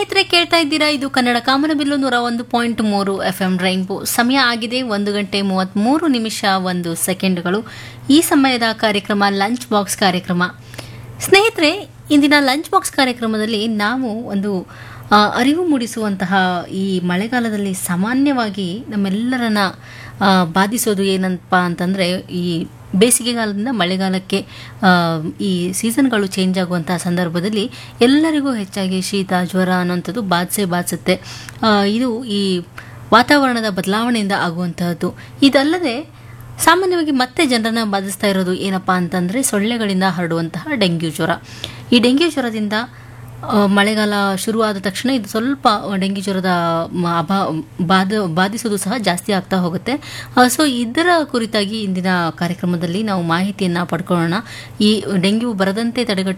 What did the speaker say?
ಸ್ನೇಹಿತರೆ ಕೇಳ್ತಾ ಇದ್ದೀರಾ ಇದು ಕನ್ನಡ ಕಾಮನಬಿಲ್ಲು ನೂರ ಒಂದು ಪಾಯಿಂಟ್ ಮೂರು ಎಫ್ ಎಂ ರೈನ್ಬೋ ಸಮಯ ಆಗಿದೆ ಒಂದು ಗಂಟೆ ಮೂವತ್ತ್ಮೂರು ನಿಮಿಷ ಒಂದು ಸೆಕೆಂಡ್ಗಳು ಈ ಸಮಯದ ಕಾರ್ಯಕ್ರಮ ಲಂಚ್ ಬಾಕ್ಸ್ ಕಾರ್ಯಕ್ರಮ ಸ್ನೇಹಿತರೆ ಇಂದಿನ ಲಂಚ್ ಬಾಕ್ಸ್ ಕಾರ್ಯಕ್ರಮದಲ್ಲಿ ನಾವು ಒಂದು ಆ, ಅರಿವು ಮೂಡಿಸುವಂತಹ ಈ ಮಳೆಗಾಲದಲ್ಲಿ ಸಾಮಾನ್ಯವಾಗಿ ನಮ್ಮೆಲ್ಲರನ್ನ ಆ, ಬಾಧಿಸೋದು ಏನಪ್ಪ ಅಂತಂದರೆ ಈ ಬೇಸಿಗೆಗಾಲದಿಂದ ಮಳೆಗಾಲಕ್ಕೆ ಆ, ಈ ಸೀಸನ್ಗಳು ಚೇಂಜ್ ಆಗುವಂತಹ ಸಂದರ್ಭದಲ್ಲಿ ಎಲ್ಲರಿಗೂ ಹೆಚ್ಚಾಗಿ ಶೀತ ಜ್ವರ ಅನ್ನೋಂಥದ್ದು ಬಾಧಿಸೇ ಬಾಧಿಸುತ್ತೆ ಆ, ಇದು ಈ ವಾತಾವರಣದ ಬದಲಾವಣೆಯಿಂದ ಆಗುವಂತಹದ್ದು ಇದಲ್ಲದೆ ಸಾಮಾನ್ಯವಾಗಿ ಮತ್ತೆ ಜನರನ್ನ ಬಾಧಿಸ್ತಾ ಇರೋದು ಏನಪ್ಪಾ ಅಂತಂದರೆ ಸೊಳ್ಳೆಗಳಿಂದ ಹರಡುವಂತಹ ಡೆಂಗ್ಯೂ ಜ್ವರ ಈ ಡೆಂಗ್ಯೂ ಜ್ವರದಿಂದ ಆ, ಮಳೆಗಾಲ ಶುರುವಾದ ತಕ್ಷಣ ಇದು ಸ್ವಲ್ಪ ಡೆಂಗ್ಯೂ ಜ್ವರದ ಮ- ಅಭಾ ಬಾಧ ಬಾಧಿಸೋದು ಸಹ ಜಾಸ್ತಿ ಆಗ್ತಾ ಹೋಗುತ್ತೆ ಸೊ ಇದರ ಕುರಿತಾಗಿ ಇಂದಿನ ಕಾರ್ಯಕ್ರಮದಲ್ಲಿ ನಾವು ಮಾಹಿತಿಯನ್ನು ಪಡ್ಕೊಳ್ಳೋಣ ಈ ಡೆಂಗ್ಯೂ ಬರದಂತೆ ತಡೆಗಟ್ಟುವ